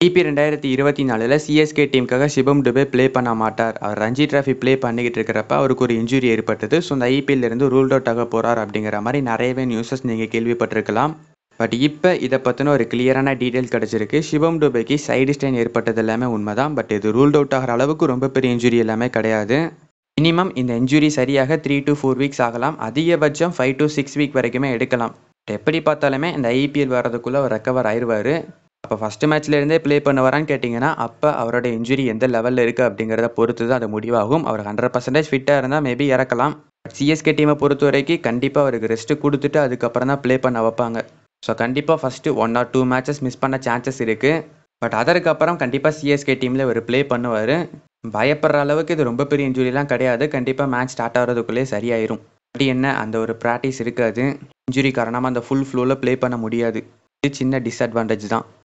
IP ரெண்டாயிரத்தி இருபத்தி நாலில் சிஎஸ்கே டீமுக்காக சிவம் டுபே ப்ளே பண்ண மாட்டார் அவர் ரஞ்சி டிராஃபி ப்ளே பண்ணிக்கிட்டு இருக்கிறப்ப அவருக்கு ஒரு இன்ஜுரி ஏற்பட்டது ஸோ அந்த ஐபிஎல் இருந்து ரூல்ட் அவுட் ஆக போகிறார் அப்படிங்கிற மாதிரி நிறையவே நியூஸஸ் நீங்கள் கேள்விப்பட்டிருக்கலாம் பட் இப்போ இதை பற்றின ஒரு கிளியரான டீட்டெயில் கிடச்சிருக்கு சிவம் டுபேக்கு சைடு ஸ்டைன் ஏற்பட்டது எல்லாமே உண்மை தான் பட் இது ரூல்ட் அவுட் ஆகிற அளவுக்கு ரொம்ப பெரிய இன்ஜுரி எல்லாமே கிடையாது மினிமம் இந்த இன்ஜுரி சரியாக த்ரீ டு ஃபோர் வீக்ஸ் ஆகலாம் அதிகபட்சம் ஃபைவ் டு சிக்ஸ் வீக் வரைக்குமே எடுக்கலாம் எப்படி பார்த்தாலுமே இந்த ஐபிஎல் வர்றதுக்குள்ளே அவர் ரெக்கவர் ஆயிடுவார் அப்போ ஃபஸ்ட்டு மேட்ச்லேருந்தே ப்ளே பண்ணுவாரான்னு கேட்டிங்கன்னா அப்போ அவரோட இன்ஜுரி எந்த லெவலில் இருக்குது அப்படிங்கிறத பொறுத்து தான் அது முடிவாகும் அவர் ஹண்ட்ரட் பர்சன்டேஜ் ஃபிட்டாக இருந்தால் மேபி இறக்கலாம் சிஎஸ்கே டீமை பொறுத்த வரைக்கும் கண்டிப்பாக அவருக்கு ரெஸ்ட்டு கொடுத்துட்டு அதுக்கப்புறம் தான் ப்ளே பண்ண வைப்பாங்க ஸோ கண்டிப்பாக first one or two matches miss பண்ண சான்சஸ் இருக்குது பட் அதற்கப்புறம் கண்டிப்பாக சிஎஸ்கே டீமில் ஒரு ப்ளே பண்ணுவார் பயப்படுற அளவுக்கு இது ரொம்ப பெரிய இன்ஜுரிலாம் கிடையாது கண்டிப்பாக மேட்ச் ஸ்டார்ட் ஆகிறதுக்குள்ளே சரியாயிரும் அப்படி என்ன அந்த ஒரு ப்ராக்டிஸ் இருக்காது இன்ஜுரி காரணமாக அந்த ஃபுல் ஃப்ளோவில் ப்ளே பண்ண முடியாது இது சின்ன டிஸ்அட்வான்டேஜ் தான்